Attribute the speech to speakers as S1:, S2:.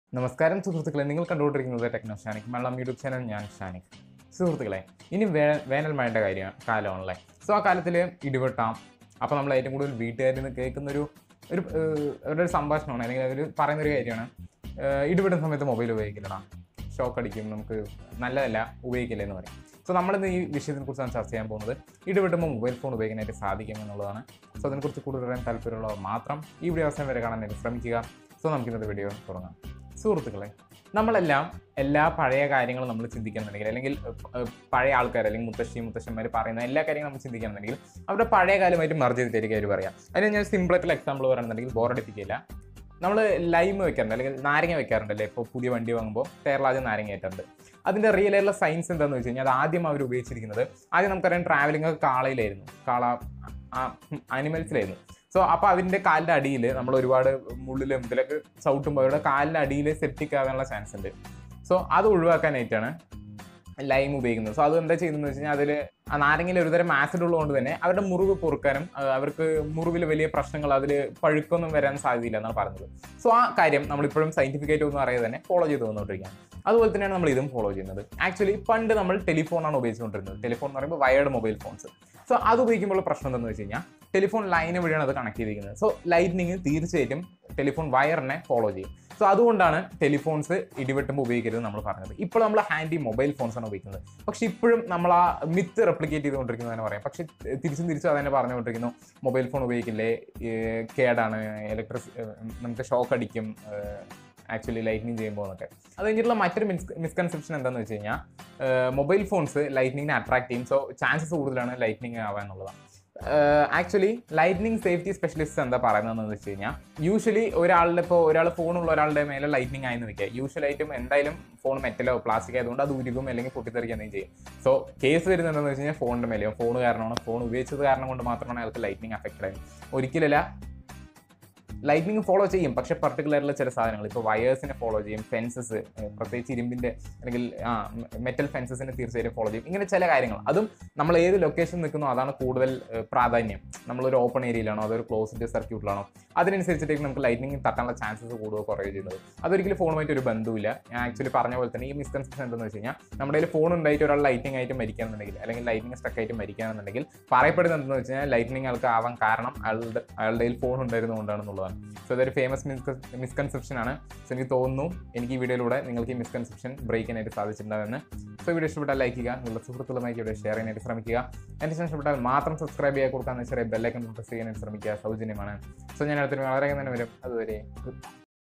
S1: നമസ്കാരം സുഹൃത്തുക്കളെ നിങ്ങൾ കണ്ടുകൊണ്ടിരിക്കുന്നത് Techno Shanik Malayalam YouTube channel ഞാൻ ഷാനിക് സുഹൃത്തുക്കളെ ഇനി വേ വേനൽ മഴയുടെ കാര്യം കാലമാണല്ലേ സോ ആ കാലത്തിൽ ഇടിവെട്ടാം അപ്പോൾ നമ്മൾ ഏറ്റവും കൂടുതൽ വീട്ടുകാരിൽ നിന്ന് കേൾക്കുന്നൊരു ഒരു ഏഹ്, അവരുടെ ഒരു സംഭാഷണമാണ് അല്ലെങ്കിൽ അവർ പറയുന്നൊരു കാര്യമാണ് ഏഹ്, ഇടിവെട്ടുന്ന സമയത്ത് മൊബൈൽ ഉപയോഗിക്കില്ലടാ ഷോക്ക് അടിക്കും നമുക്ക് നല്ലതല്ല ഉപയോഗിക്കില്ല എന്ന് പറയും സോ നമ്മളിന്ന് ഈ വിഷയത്തിനെ കുറിച്ചാണ് ചർച്ച ചെയ്യാൻ പോകുന്നത് ഇടിവെട്ടുമ്പോൾ മൊബൈൽ ഫോൺ ഉപയോഗിക്കാനായിട്ട് സാധിക്കും എന്നുള്ളതാണ് സോ അതിനെക്കുറിച്ച് കൂടുതൽ അറിയാൻ താല്പര്യമുള്ളവർ മാത്രം ഈ വീഡിയോ അവസാനം വരെ കാണാനായിട്ട് ശ്രമിക്കുക സോ നമുക്ക് ഇന്നത്തെ വീഡിയോ തുടങ്ങാം സുഹൃത്തുക്കളെ നമ്മളെല്ലാം എല്ലാ പഴയ കാര്യങ്ങളും നമ്മൾ ചിന്തിക്കുന്നുണ്ടെങ്കിൽ അല്ലെങ്കിൽ ഏഹ്, പഴയ ആൾക്കാർ അല്ലെങ്കിൽ മുത്തശ്ശി മുത്തശ്ശന്മാർ പറയുന്ന എല്ലാ കാര്യങ്ങളും നമ്മൾ ചിന്തിക്കുന്നുണ്ടെങ്കിൽ അവരുടെ പഴയ കാലമായിട്ട് മർജ് ചെയ്തിട്ടായിരിക്കും അവർ പറയാം അതിന് ഞാൻ സിമ്പിളായിട്ടുള്ള എക്സാമ്പിൾ പറയുന്നുണ്ടെങ്കിൽ ബോറടിപ്പിക്കില്ല നമ്മൾ ലൈമ് വെക്കാറുണ്ട് അല്ലെങ്കിൽ നാരങ്ങ വെക്കാറുണ്ടല്ലേ ഇപ്പോൾ പുതിയ വണ്ടി വാങ്ങുമ്പോൾ ടയറിലാദ്യം നാരങ്ങ ആയിട്ടുണ്ട് അതിൻ്റെ റിയൽ ആയിട്ടുള്ള സയൻസ് എന്താണെന്ന് വെച്ച് കഴിഞ്ഞാൽ അത് ആദ്യം അവർ ഉപയോഗിച്ചിരിക്കുന്നത് ആദ്യം നമുക്കറിയാം ട്രാവലിംഗ് ഒക്കെ കാളയിലായിരുന്നു കാള ആനിമൽസിലായിരുന്നു സോ അപ്പോൾ അതിൻ്റെ കാലിൻ്റെ അടിയിൽ നമ്മൾ ഒരുപാട് മുള്ളിലും ഇതിലൊക്കെ ചവിട്ടുമ്പോൾ അവരുടെ കാലിൻ്റെ അടിയിൽ സെപ്റ്റിക് ആകാനുള്ള ചാൻസ് ഉണ്ട് സോ അത് ഒഴിവാക്കാനായിട്ടാണ് ലൈം ഉപയോഗിക്കുന്നത് സോ അത് എന്താ ചെയ്യുന്നത് വെച്ച് കഴിഞ്ഞാൽ അതിൽ ആ നാരങ്ങയിൽ ഒരുതരം ആസിഡ് ഉള്ളതുകൊണ്ട് തന്നെ അവരുടെ മുറിവ് പൊറുക്കാനും ആ, അവർക്ക് മുറിവിൽ വലിയ പ്രശ്നങ്ങൾ അതിൽ പഴുക്കൊന്നും വരാൻ സാധ്യതയില്ല എന്നാണ് പറഞ്ഞത് സോ ആ കാര്യം നമ്മളിപ്പോഴും സയന്റിഫിക് ആയിട്ട് ഒന്നും അറിയാതെ തന്നെ ഫോളോ ചെയ്ത് വന്നുകൊണ്ടിരിക്കുകയാണ് അതുപോലെ തന്നെയാണ് നമ്മൾ ഇതും ഫോളോ ചെയ്യുന്നത് ആക്ച്വലി പണ്ട് നമ്മൾ ടെലിഫോണാണ് ഉപയോഗിച്ചുകൊണ്ടിരുന്നത് ടെലിഫോൺ എന്ന് പറയുമ്പോൾ വയേർഡ് മൊബൈൽ ഫോൺസ് സോ അത് ഉപയോഗിക്കുമ്പോൾ പ്രശ്നം എന്താണെന്ന് വെച്ച് കഴിഞ്ഞാൽ ടെലിഫോൺ ലൈന് വഴിയാണ് അത് കണക്ട് ചെയ്തിരിക്കുന്നത് സോ ലൈറ്റ്നിങ് തീർച്ചയായിട്ടും ടെലിഫോൺ വയറിനെ ഫോളോ ചെയ്യും സോ അതുകൊണ്ടാണ് ടെലിഫോൺസ് ഇടിവെട്ടുമ്പോൾ ഉപയോഗിക്കരുത് നമ്മൾ പറഞ്ഞത് ഇപ്പോൾ നമ്മൾ ഹാൻഡി മൊബൈൽ ഫോൺസ് ആണ് ഉപയോഗിക്കുന്നത് പക്ഷെ ഇപ്പോഴും നമ്മൾ ആ മിത്ത് റെപ്ലിക്കേറ്റ് ചെയ്തുകൊണ്ടിരിക്കുന്നത് തന്നെ പറയാം പക്ഷെ തിരിച്ചും തിരിച്ചും അതന്നെ പറഞ്ഞുകൊണ്ടിരിക്കുന്നു മൊബൈൽ ഫോൺ ഉപയോഗിക്കില്ലേ ഏർ കേടാണ് ഇലക്ട്രിക് നമുക്ക് ഷോക്ക് അടിക്കും ആക്ച്വലി ലൈറ്റ്നിങ് ചെയ്യുമ്പോൾ എന്നൊക്കെ അത് കഴിഞ്ഞിട്ടുള്ള മറ്റൊരു മിസ് മിസ്കൺസെപ്ഷൻ എന്താണെന്ന് വെച്ച് കഴിഞ്ഞാൽ മൊബൈൽ ഫോൺസ് ലൈറ്റ്നിങ്ങിനെ അട്രാക്ട് ചെയ്യും സോ ചാൻസസ് കൂടുതലാണ് ലൈറ്റ്നിങ് ആവാൻ എന്നുള്ളതാണ് ആക്ച്വലി ലൈറ്റ്നിങ് സേഫ്റ്റി സ്പെഷ്യലിസ്റ്റ് എന്താ പറയുന്നതെന്ന് വെച്ച് കഴിഞ്ഞാൽ യൂഷ്വലി ഒരാളുടെ ഇപ്പോൾ ഒരാൾ ഫോണുള്ള ഒരാളുടെ മേലെ ലൈറ്റ്നിങ് ആയെന്ന് വെക്കുക യൂഷ്വലായിട്ടും എന്തായാലും ഫോൺ മെറ്റലോ പ്ലാസ്റ്റിക് ആയതുകൊണ്ട് അത് ഉരുകും അല്ലെങ്കിൽ പൊട്ടിത്തെറിക്കുക എന്തെങ്കിലും ചെയ്യും സോ കേസ് വരുന്നത് എന്താണെന്ന് വെച്ച് കഴിഞ്ഞാൽ ഫോണിൻ്റെ മേലെയോ ഫോൺ കാരണമാണ് ഫോൺ ഉപയോഗിച്ചത് കാരണം കൊണ്ട് മാത്രമാണ് അയാൾക്ക് ലൈറ്റ്നിങ് അഫക്റ്റഡ് ആയത് ഒരിക്കലല്ല ലൈറ്റ്നിങ് ഫോളോ ചെയ്യും പക്ഷെ പർട്ടിക്കുലറിലെ ചില സാധനങ്ങൾ ഇപ്പോൾ വയേഴ്സിനെ ഫോളോ ചെയ്യും ഫെൻസസ് പ്രത്യേകിച്ച് ഇരുമ്പിൻ്റെ അല്ലെങ്കിൽ ആ മെറ്റൽ ഫെൻസസിനെ തീർച്ചയായിട്ടും ഫോളോ ചെയ്യും ഇങ്ങനെ ചില കാര്യങ്ങൾ അതും നമ്മൾ ഏത് ലൊക്കേഷൻ നിൽക്കുന്നോ അതാണ് കൂടുതൽ ഏഹ്, പ്രാധാന്യം നമ്മളൊരു ഓപ്പൺ ഏരിയയിലാണോ അതൊരു ക്ലോസ്ഡ് സർക്യൂട്ടിലാണോ അതിനനുസരിച്ചിട്ടേക്ക് നമുക്ക് ലൈറ്റിനിങ് തട്ടാനുള്ള ചാൻസസ് കൂടുകയോ കുറയുകയോ ചെയ്യുന്നത് അതൊരിക്കലും ഫോണുമായിട്ട് ഒരു ബന്ധമില്ല ഞാൻ ആക്ച്വലി പറഞ്ഞ പോലെ തന്നെ ഈ മിസ്കൺസെപ്ഷൻ എന്താണെന്ന് വെച്ച് കഴിഞ്ഞാൽ നമ്മുടെ കയ്യിൽ ഫോൺ ഉണ്ടായിട്ട് ഒരാൾ ലൈറ്റിംഗ് ആയിട്ട് മരിക്കുകയാണെന്നുണ്ടെങ്കിൽ അല്ലെങ്കിൽ ലൈറ്റിംഗ് സ്റ്റക്ക് ആയിട്ട് മരിക്കുകയാണെന്നുണ്ടെങ്കിൽ പറയപ്പെടുന്നത് എന്താണെന്ന് വെച്ച് കഴിഞ്ഞാൽ ലൈറ്റിനിങ് ആൾക്ക് ആവാൻ കാരണം അയാളുടെ അയാളുടെ കയ്യിൽ ഫോൺ ഉണ്ടായിരുന്നുകൊണ്ടാണെന്നുള്ളതാണ് സോ ഇതൊരു ഫേമസ് മിസ്കൺസെപ്ഷൻ ആണ് സോ എനിക്ക് തോന്നുന്നു എനിക്ക് ഈ വീഡിയോയിലൂടെ നിങ്ങൾക്ക് ഈ മിസ്കൺസെപ്ഷൻ ബ്രേക്ക് ചെയ്യാനായിട്ട് സാധിച്ചിട്ടുണ്ടാവുമെന്ന് സോ വീഡിയോ ഇഷ്ടപ്പെട്ടാൽ ലൈക്ക് ചെയ്യുക നിങ്ങളുടെ സുഹൃത്തുക്കളുമായി വീഡിയോ ഷെയർ ചെയ്യാനായിട്ട് ശ്രമിക്കുക എൻ്റെ ചാനൽ ഇഷ്ടപ്പെട്ടാൽ മാത്രം സബ്സ്ക്രൈബ് ചെയ്യാൻ കൊടുക്കാന്ന് ചെറിയ ബെല്ലൈക്കൺ പ്രസ് ചെയ്യാനായിട്ട് ശ്രമിക്കുക സൗജന്യമാണ് സോ ഞാൻ അടുത്തൊരു വളരെ തന്നെ വരും അതുവരെ ഗുഡ്